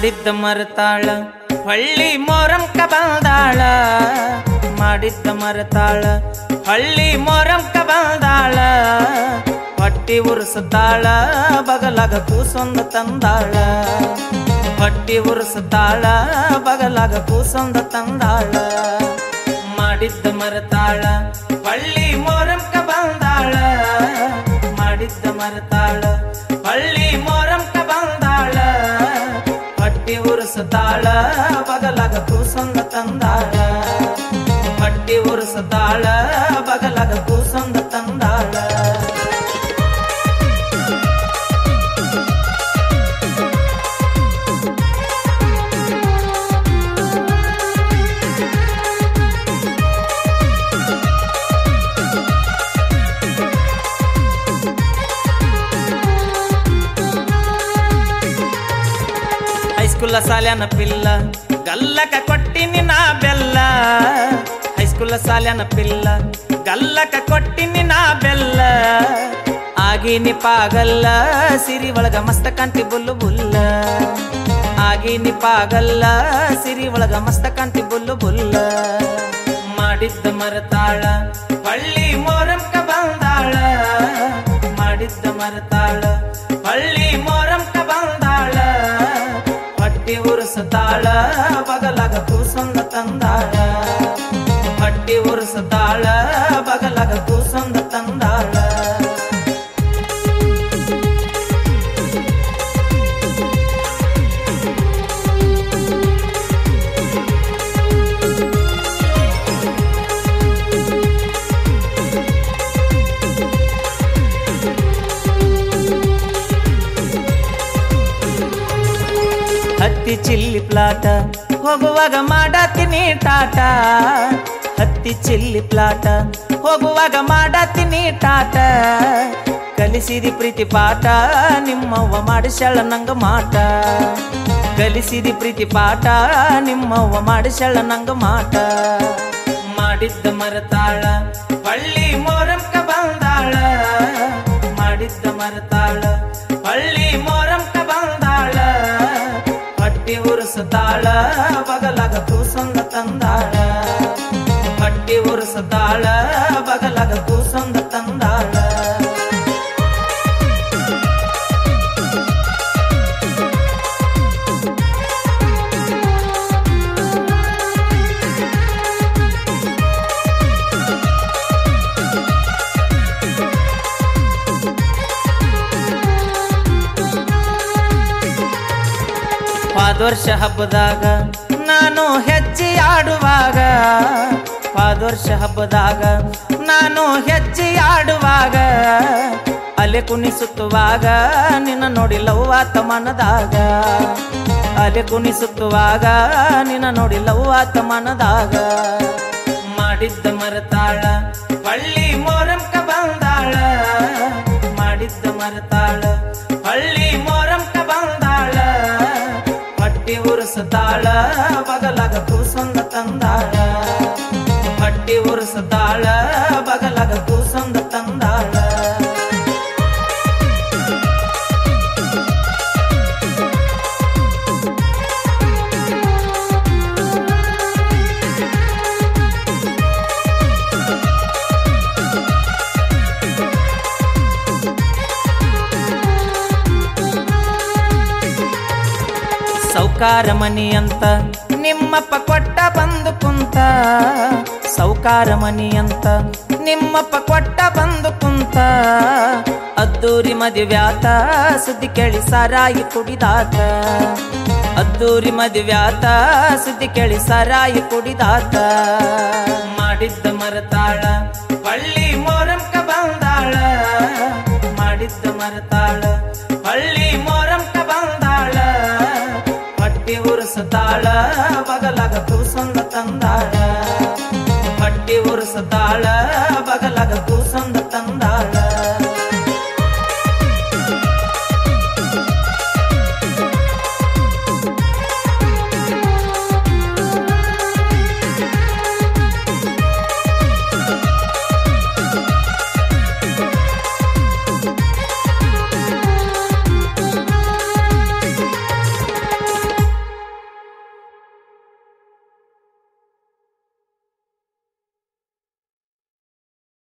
ಮಾಡಿದ್ದ ಮರತಾಳ ಹಳ್ಳಿ ಮೊರಂಕ ಬಂದಾಳ ಮಾಡಿದ್ದ ಮರತಾಳ ಹಳ್ಳಿ ಮೊರಂಕ ಬಂದಾಳ ಹೊಟ್ಟಿ ಉರ್ಸತಾಳ ಬಗಲಾಗ ಕೂಸೊಂದ ತಂದಾಳ ಹೊಟ್ಟಿ ಉರ್ಸತಾಳ ಬಗಲಾಗ ಕೂಸೊಂದ ತಂದಾಳ ಮಾಡಿದ್ದ ಮರತಾಳ ಹಳ್ಳಿ ಮೊರಂಕ ಬಂದಾಳ ಮಾಡಿದ್ದ ಮರತಾಳ ಹಳ್ಳಿ ಮೊರಂಕ ಬಂದಾಳ ಹೊಟ್ಟಿ ಉರ್ಸತಾಳ ಬಗಲಾಗ ಕೂಸೊಂದ ತಂದಾಳ ಹೊಟ್ಟಿ ಉರ್ಸತಾಳ ಬಗಲಾಗ ಕೂಸೊಂದ ತಂದಾಳ ಹೈಸ್ಕೂಲ ಸಾಲ್ಯಾನ ಪಿಲ್ಲ ಗಲ್ಲಕ ಕೊಟ್ಟಿನಿ ನಾ ಬೆಲ್ಲ ಹೈಸ್ಕೂಲ ಸಾಲ್ಯಾನ ಪಿಲ್ಲ ಗಲ್ಲಕ ಕೊಟ್ಟಿನಿ ನಾ ಬೆಲ್ಲ ಆಗಿನಿ ಪಾಗಲ್ಲ ಸಿರಿ ಒಳಗ ಮಸ್ತ ಕಾಂತಿ ಬುಲ್ಲು ಬುಲ್ಲ ಆಗಿನಿ ಪಾಗಲ್ಲ ಸಿರಿ ಒಳಗ ಮಸ್ತ ಕಾಂತಿ ಬುಲ್ಲು ಬುಲ್ಲ ಮಾಡಿದ್ದ ಮರತಾಳ ಹಳ್ಳಿ ಮೋರಂಕ ಬಂದಾಳ ಮಾಡಿದ್ದ ಮರತಾಳ ಹಳ್ಳಿ ಮೋರಂಕ ಬಂದಾಳ ಹೊಟ್ಟಿ ಉರ್ಸತಾಳ ಬಗಲಾಗ ಕೂಸೊಂದ ತಂದಾಳ ಹೊಟ್ಟಿ ಉರ್ಸತಾಳ ಬಗಲಾಗ ಕೂಸೊಂದ ತಂದಾಳ ಹತ್ತಿ ಚಿಲ್ಲಿ ಪ್ಲಾಟ ಹೋಗುವಾಗ ಮಾಡತೀನಿ ಟಾಟ ಹತ್ತಿ ಚಿಲ್ಲಿ ಪ್ಲಾಟ ಹೋಗುವಾಗ ಮಾಡತೀನಿ ಟಾಟ ಕಲಿಸಿದಿ ಪ್ರೀತಿ ಪಾಠ ನಿಮ್ಮವ್ವ ಮಾಡಿಸ್ಯಾಳ ನಂಗ ಮಾಟ ಕಲಿಸಿದಿ ಪ್ರೀತಿ ಪಾಠ ನಿಮ್ಮವ್ವ ಮಾಡಿಸ್ಯಾಳ ನಂಗ ಮಾಟ ಮಾಡಿದ್ದ ಮರತಾಳ ಹಳ್ಳಿ ಮೋರಂಕ ಬಂದಾಳ ಮಾಡಿದ್ದ ಮರತಾಳ ಹಳ್ಳಿ ಮೋರಂಕ ಬಂದಾಳ ಹೊಟ್ಟಿ ಉರ್ಸತಾಳ ಬಗಲಾಗ ಕೂಸೊಂದ ತಂದಾಳ ಹೊಟ್ಟಿ ಉರ್ಸತಾಳ ಬಗಲಾಗ ಕೂಸೊಂದ ತಂದಾಳ ಪಾದೋರ್ಷ ಹಬ್ಬದಾಗ ನಾನು ಹೆಜ್ಜೆ ಆಡುವಾಗ ಪಾದೋರ್ಷ ಹಬ್ಬದಾಗ ನಾನು ಹೆಜ್ಜೆ ಆಡುವಾಗ ಅಲೆ ಕುಣಿಸುತ್ತುವಾಗ ನಿನ್ನ ನೋಡಿ ಲವ್ವಾತ ಮನದಾಗ ಅಲೆ ಕುಣಿಸುತ್ತುವಾಗ ನಿನ್ನ ನೋಡಿ ಲವ್ವಾತ ಮನದಾಗ ಮಾಡಿದ್ದ ಮರತಾಳ ಹಳ್ಳಿ ಮೋರಂಕ ಬಂದಾಳ ಮಾಡಿದ್ದ ಮರತಾಳ ಹಳ್ಳಿ ಮೋರಂಕ ಬಂದಾಳ ಹೊಟ್ಟಿ ಉರ್ಸತಾಳ ಬಗಲಾಗ ಕೂಸೊಂದ ತಂದಾಳ ಹೊಟ್ಟಿ ಉರ್ಸತಾಳ ಬಗಲಾಗ ಕೂಸೊಂದ ತಂದಾಳ ಸೌಕಾರ ಮನಿ ಅಂತ ನಿಮ್ಮಪ್ಪ ಕೊಟ್ಟ ಬಂದು ಕುಂತ ಸೌಕಾರ ಮನಿ ಅಂತ ನಿಮ್ಮಪ್ಪ ಕೊಟ್ಟ ಬಂದು ಕುಂತ ಅದ್ದೂರಿ ಮದುವ್ಯಾತ ಸುದ್ದಿ ಕೇಳಿ ಸಾರಾಯಿ ಕುಡಿದಾತ ಅದ್ದೂರಿ ಮದುವ್ಯಾತ ಸುದ್ದಿ ಕೇಳಿ ಸಾರಾಯಿ ಕುಡಿದಾತ ಮಾಡಿದ್ದ ಮರತಾಳ ಹಳ್ಳಿ ಮೋರಂಕ ಬಂದಾಳ ಮಾಡಿದ್ದ ಮರತಾಳ ಹಳ್ಳಿ ಮೋರಂಕ ಬಂದಾಳ ಹೊಟ್ಟಿ ಉರ್ಸತಾಳ ಬಗಲಾಗ ಕೂಸೊಂದ ತಂದಾಳ ಹೊಟ್ಟಿ ಉರ್ಸತಾಳ